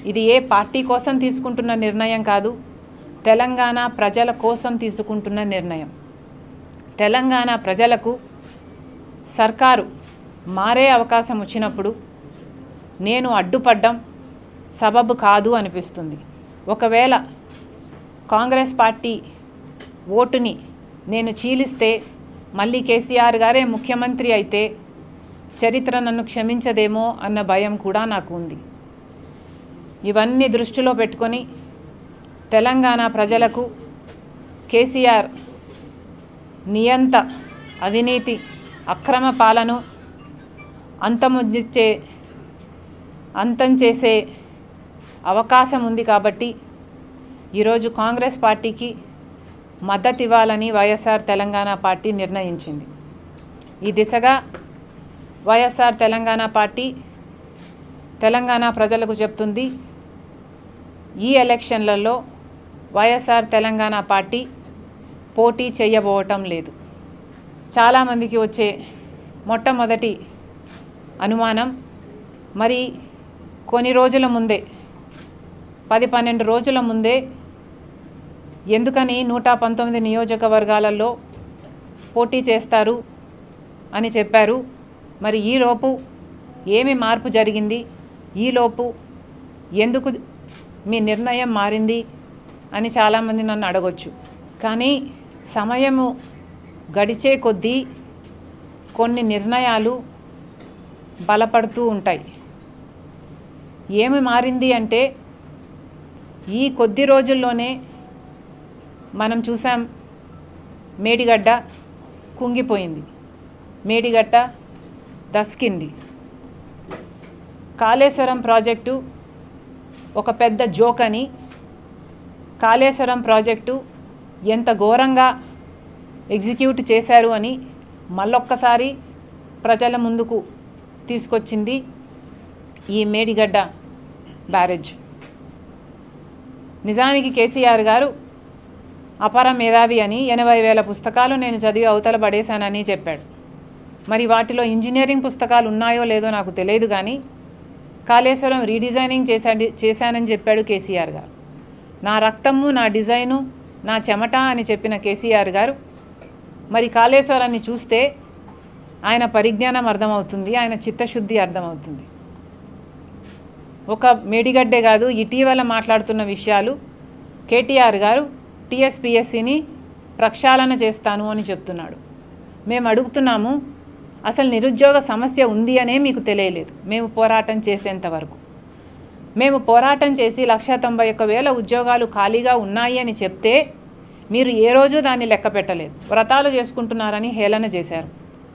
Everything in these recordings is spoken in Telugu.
ఇది ఏ పార్టీ కోసం తీసుకుంటున్న నిర్ణయం కాదు తెలంగాణ ప్రజల కోసం తీసుకుంటున్న నిర్ణయం తెలంగాణ ప్రజలకు సర్కారు మారే అవకాశం వచ్చినప్పుడు నేను అడ్డుపడ్డం సబబు కాదు అనిపిస్తుంది ఒకవేళ కాంగ్రెస్ పార్టీ ఓటుని నేను చీలిస్తే మళ్ళీ కేసీఆర్ గారే ముఖ్యమంత్రి అయితే చరిత్ర నన్ను క్షమించదేమో అన్న భయం కూడా నాకు ఉంది ఇవన్నీ దృష్టిలో పెట్టుకొని తెలంగాణ ప్రజలకు కేసీఆర్ నియంత అవినీతి అక్రమ పాలను అంతమొందించే అంతం చేసే అవకాశం ఉంది కాబట్టి ఈరోజు కాంగ్రెస్ పార్టీకి మద్దతు ఇవ్వాలని వైఎస్ఆర్ తెలంగాణ పార్టీ నిర్ణయించింది ఈ దిశగా వైఎస్ఆర్ తెలంగాణ పార్టీ తెలంగాణ ప్రజలకు చెప్తుంది ఈ ఎలక్షన్లలో వైఎస్ఆర్ తెలంగాణ పార్టీ పోటీ చేయబోవటం లేదు చాలామందికి వచ్చే మొట్టమొదటి అనుమానం మరి కొన్ని రోజుల ముందే పది పన్నెండు రోజుల ముందే ఎందుకని నూట పంతొమ్మిది నియోజకవర్గాలలో పోటీ చేస్తారు అని చెప్పారు మరి ఈలోపు ఏమి మార్పు జరిగింది ఈలోపు ఎందుకు మీ నిర్ణయం మారింది అని చాలామంది నన్ను అడగొచ్చు కానీ సమయము గడిచే కొద్దీ కొన్ని నిర్ణయాలు బలపడుతూ ఉంటాయి ఏమి మారింది అంటే ఈ కొద్ది రోజుల్లోనే మనం చూసాం మేడిగడ్డ కుంగిపోయింది మేడిగడ్డ దస్కింది కాళేశ్వరం ప్రాజెక్టు ఒక పెద్ద జోక్ అని కాళేశ్వరం ప్రాజెక్టు ఎంత ఘోరంగా ఎగ్జిక్యూట్ చేశారు అని మళ్ళొక్కసారి ప్రజల ముందుకు తీసుకొచ్చింది ఈ మేడిగడ్డ బ్యారేజ్ నిజానికి కేసీఆర్ గారు అపర మేధావి అని ఎనభై వేల పుస్తకాలు నేను చదివి అవతల పడేశానని చెప్పాడు మరి వాటిలో ఇంజనీరింగ్ పుస్తకాలు ఉన్నాయో లేదో నాకు తెలియదు కానీ కాళేశ్వరం రీడిజైనింగ్ చేశాడు చేశానని చెప్పాడు కేసీఆర్ గారు నా రక్తము నా డిజైను నా చెమట అని చెప్పిన కేసీఆర్ గారు మరి కాళేశ్వరాన్ని చూస్తే ఆయన పరిజ్ఞానం అర్థమవుతుంది ఆయన చిత్తశుద్ధి అర్థమవుతుంది ఒక మేడిగడ్డే కాదు ఇటీవల మాట్లాడుతున్న విషయాలు కేటీఆర్ గారు టీఎస్పిఎస్సిని ప్రక్షాళన చేస్తాను అని చెప్తున్నాడు మేము అడుగుతున్నాము అసలు నిరుద్యోగ సమస్య ఉంది అనే మీకు తెలియలేదు మేము పోరాటం చేసేంత వరకు మేము పోరాటం చేసి లక్ష తొంభై ఒక్క వేల ఉద్యోగాలు ఖాళీగా ఉన్నాయి అని చెప్తే మీరు ఏ రోజు దాన్ని లెక్క పెట్టలేదు వ్రతాలు చేసుకుంటున్నారని హేళన చేశారు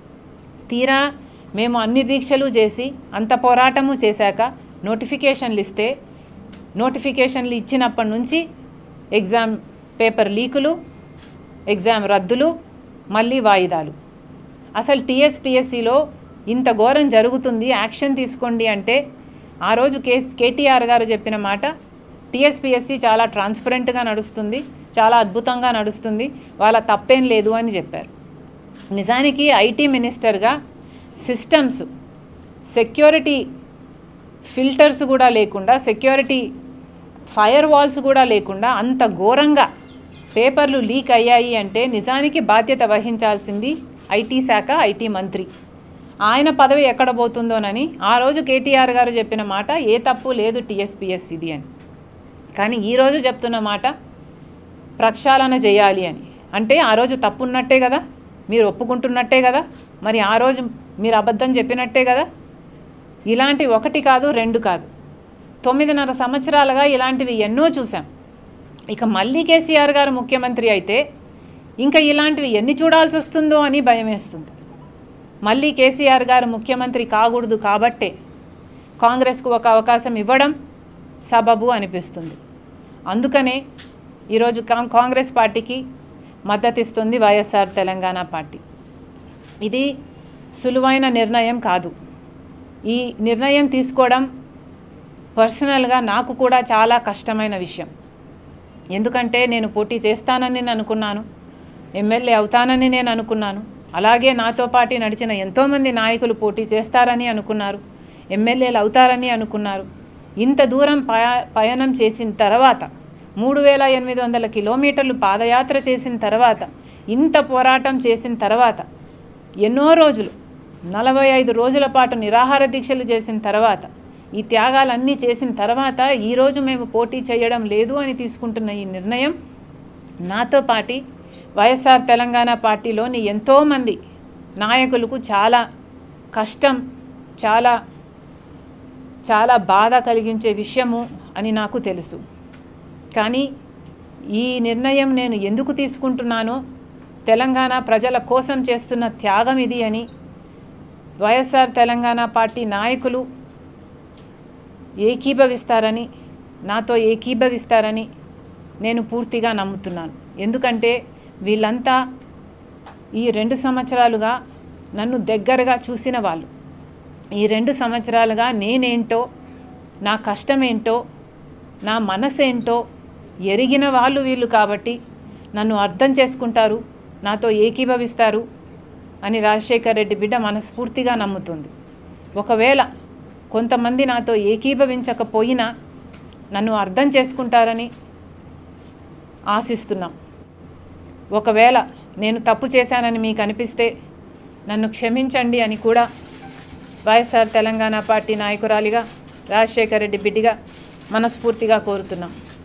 తీరా మేము అన్ని దీక్షలు చేసి అంత పోరాటము చేశాక నోటిఫికేషన్లు ఇస్తే నోటిఫికేషన్లు ఇచ్చినప్పటి నుంచి ఎగ్జామ్ పేపర్ లీకులు ఎగ్జామ్ రద్దులు మళ్ళీ వాయిదాలు అసలు టీఎస్పిఎస్సిలో ఇంత ఘోరం జరుగుతుంది యాక్షన్ తీసుకోండి అంటే ఆ రోజు కే కేటీఆర్ గారు చెప్పిన మాట టీఎస్పిఎస్సి చాలా ట్రాన్స్పరెంట్గా నడుస్తుంది చాలా అద్భుతంగా నడుస్తుంది వాళ్ళ తప్పేం లేదు అని చెప్పారు నిజానికి ఐటీ మినిస్టర్గా సిస్టమ్స్ సెక్యూరిటీ ఫిల్టర్స్ కూడా లేకుండా సెక్యూరిటీ ఫైర్ వాల్స్ కూడా లేకుండా అంత ఘోరంగా పేపర్లు లీక్ అయ్యాయి అంటే నిజానికి బాధ్యత వహించాల్సింది ఐటీ శాఖ ఐటీ మంత్రి ఆయన పదవి ఎక్కడ పోతుందోనని ఆ రోజు కేటీఆర్ గారు చెప్పిన మాట ఏ తప్పు లేదు టీఎస్పిఎస్సిది అని కానీ ఈరోజు చెప్తున్న మాట ప్రక్షాళన చేయాలి అని అంటే ఆ రోజు తప్పున్నట్టే కదా మీరు ఒప్పుకుంటున్నట్టే కదా మరి ఆ రోజు మీరు అబద్ధం చెప్పినట్టే కదా ఇలాంటి ఒకటి కాదు రెండు కాదు తొమ్మిదిన్నర సంవత్సరాలుగా ఇలాంటివి ఎన్నో చూసాం ఇక మళ్ళీ కేసీఆర్ గారు ముఖ్యమంత్రి అయితే ఇంకా ఇలాంటివి ఎన్ని చూడాల్సి వస్తుందో అని భయం వేస్తుంది మళ్ళీ కేసీఆర్ గారు ముఖ్యమంత్రి కాకూడదు కాబట్టే కాంగ్రెస్కు ఒక అవకాశం ఇవ్వడం సబబు అనిపిస్తుంది అందుకనే ఈరోజు కాం- కాంగ్రెస్ పార్టీకి మద్దతు ఇస్తుంది వైఎస్ఆర్ తెలంగాణ పార్టీ ఇది సులువైన నిర్ణయం కాదు ఈ నిర్ణయం తీసుకోవడం పర్సనల్గా నాకు కూడా చాలా కష్టమైన విషయం ఎందుకంటే నేను పోటీ చేస్తానని నేను అనుకున్నాను ఎమ్మెల్యే అవుతానని నేను అనుకున్నాను అలాగే నాతో పాటు నడిచిన ఎంతోమంది నాయకులు పోటీ చేస్తారని అనుకున్నారు ఎమ్మెల్యేలు అవుతారని అనుకున్నారు ఇంత దూరం పయ పయనం చేసిన తర్వాత మూడు వేల ఎనిమిది వందల కిలోమీటర్లు పాదయాత్ర చేసిన తర్వాత ఇంత పోరాటం చేసిన తర్వాత ఎన్నో రోజులు నలభై ఐదు రోజుల పాటు నిరాహార దీక్షలు చేసిన తర్వాత ఈ త్యాగాలన్నీ చేసిన తర్వాత ఈరోజు మేము పోటీ చేయడం లేదు అని తీసుకుంటున్న ఈ నిర్ణయం నాతో పాటి వైఎస్ఆర్ తెలంగాణ పార్టీలోని ఎంతోమంది నాయకులకు చాలా కష్టం చాలా చాలా బాధ కలిగించే విషయము అని నాకు తెలుసు కానీ ఈ నిర్ణయం నేను ఎందుకు తీసుకుంటున్నానో తెలంగాణ ప్రజల కోసం చేస్తున్న త్యాగం ఇది అని వైఎస్ఆర్ తెలంగాణ పార్టీ నాయకులు ఏకీభవిస్తారని నాతో ఏకీభవిస్తారని నేను పూర్తిగా నమ్ముతున్నాను ఎందుకంటే వీళ్ళంతా ఈ రెండు సంవత్సరాలుగా నన్ను దగ్గరగా చూసిన వాళ్ళు ఈ రెండు సంవత్సరాలుగా నేనేంటో నా కష్టమేంటో నా మనసేంటో ఎరిగిన వాళ్ళు వీళ్ళు కాబట్టి నన్ను అర్థం చేసుకుంటారు నాతో ఏకీభవిస్తారు అని రాజశేఖర్ రెడ్డి బిడ్డ మనస్ఫూర్తిగా నమ్ముతుంది ఒకవేళ కొంతమంది నాతో ఏకీభవించకపోయినా నన్ను అర్థం చేసుకుంటారని ఆశిస్తున్నాం ఒకవేళ నేను తప్పు చేశానని మీకు అనిపిస్తే నన్ను క్షమించండి అని కూడా వైఎస్ఆర్ తెలంగాణ పార్టీ నాయకురాలిగా రాజశేఖర రెడ్డి బిడ్డిగా మనస్ఫూర్తిగా కోరుతున్నాం